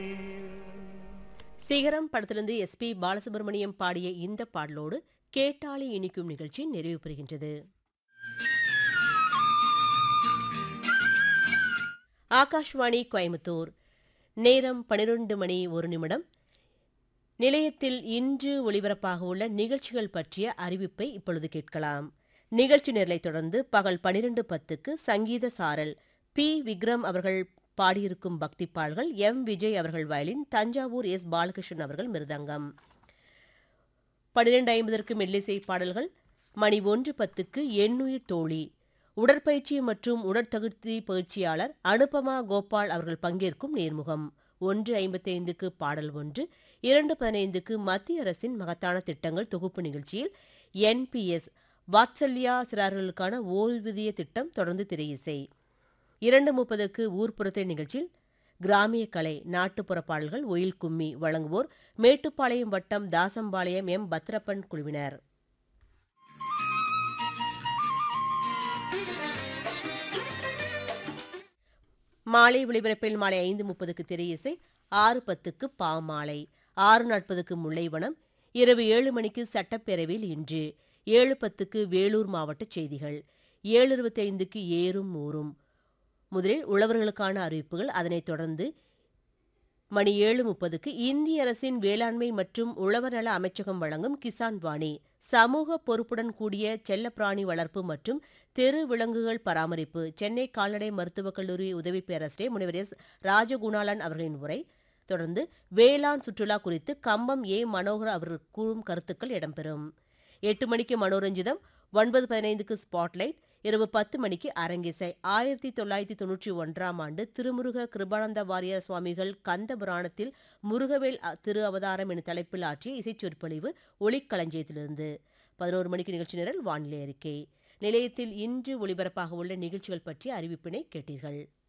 சிகரம் படத்திலிருந்து எஸ்பி பாலசுப்ரமணியம் பாடிய இந்த பாடலோடு கேட்டாளி இனிக்கும் நிகழ்ச்சி நிறைவு பெறுகின்றது ஆகாஷ்வாணி கோயம்புத்தூர் நேரம் பனிரெண்டு மணி ஒரு நிமிடம் நிலையத்தில் இன்று ஒளிபரப்பாக உள்ள நிகழ்ச்சிகள் பற்றிய அறிவிப்பை இப்பொழுது கேட்கலாம் நிகழ்ச்சி நிரலை தொடர்ந்து பகல் பனிரெண்டு பத்துக்கு சங்கீத சாரல் பி விக்ரம் அவர்கள் பாடியிருக்கும் பக்தி பாடல்கள் எம் விஜய் அவர்கள் வயலின் தஞ்சாவூர் எஸ் பாலகிருஷ்ணன் அவர்கள் மிருதங்கம் பனிரெண்டு ஐம்பதற்கு மெல்லிசை பாடல்கள் மணி ஒன்று பத்துக்கு எண்ணுயிர் தோழி உடற்பயிற்சி மற்றும் உடற்தகுதி பயிற்சியாளர் அனுபமா கோபால் அவர்கள் பங்கேற்கும் நேர்முகம் ஒன்று ஐம்பத்தைந்துக்கு பாடல் ஒன்று இரண்டு பதினைந்துக்கு மத்திய அரசின் மகத்தான திட்டங்கள் தொகுப்பு நிகழ்ச்சியில் என்பிஎஸ் வாத்சல்யா சிறார்களுக்கான ஓய்வூதிய திட்டம் தொடர்ந்து திரையிசை இரண்டு முப்பதுக்கு ஊர்ப்புறத்தை நிகழ்ச்சியில் கிராமிய கலை நாட்டுப்புற பாடல்கள் ஒயில் கும்மி வழங்குவோர் மேட்டுப்பாளையம் வட்டம் தாசம்பாளையம் எம் பத்ரப்பன் குழுவினர் மாலை ஒளிபரப்பில் மாலை ஐந்து முப்பதுக்கு திரையிசை ஆறு பத்துக்கு பாமாலை ஆறு நாற்பதுக்கு முல்லைவனம் இரவு ஏழு மணிக்கு சட்டப்பேரவையில் இன்று ஏழு பத்துக்கு வேலூர் மாவட்ட செய்திகள் ஏழு இருபத்தைந்துக்கு ஏறும் ஊரும் முதலில் உழவர்களுக்கான அறிவிப்புகள் அதனைத் தொடர்ந்து மணி ஏழு முப்பதுக்கு இந்திய அரசின் வேளாண்மை மற்றும் உழவர் நல அமைச்சகம் வழங்கும் கிசான் வாணி சமூக பொறுப்புடன் கூடிய செல்லப்பிராணி வளர்ப்பு மற்றும் தெரு விலங்குகள் பராமரிப்பு சென்னை கால்நடை மருத்துவக் கல்லூரி உதவி பேராசிரியர் முனைவர் எஸ் ராஜகுணாலன் அவர்களின் உரை தொடர்ந்து வேளாண் சுற்றுலா குறித்து கம்பம் ஏ மனோகர் அவர் கூறும் கருத்துக்கள் இடம்பெறும் எட்டு மணிக்கு மனோரஞ்சிதம் ஒன்பது பதினைந்துக்கு ஸ்பாட்லைட் இரவு பத்து மணிக்கு அரங்கிசை ஆயிரத்தி தொள்ளாயிரத்தி தொன்னூற்றி ஒன்றாம் ஆண்டு திருமுருக கிருபானந்த வாரியர் சுவாமிகள் கந்த புராணத்தில் முருகவேல் அ- திரு அவதாரம் என தலைப்பில் ஆற்றிய இசைச் சொற்பொழிவு ஒளிக்களஞ்சியத்திலிருந்து பதினோரு மணிக்கு நிகழ்ச்சி நிரல் வானிலை அறிக்கை நிலையத்தில் இன்று ஒளிபரப்பாக உள்ள நிகழ்ச்சிகள் பற்றிய அறிவிப்பினை கேட்டீர்கள்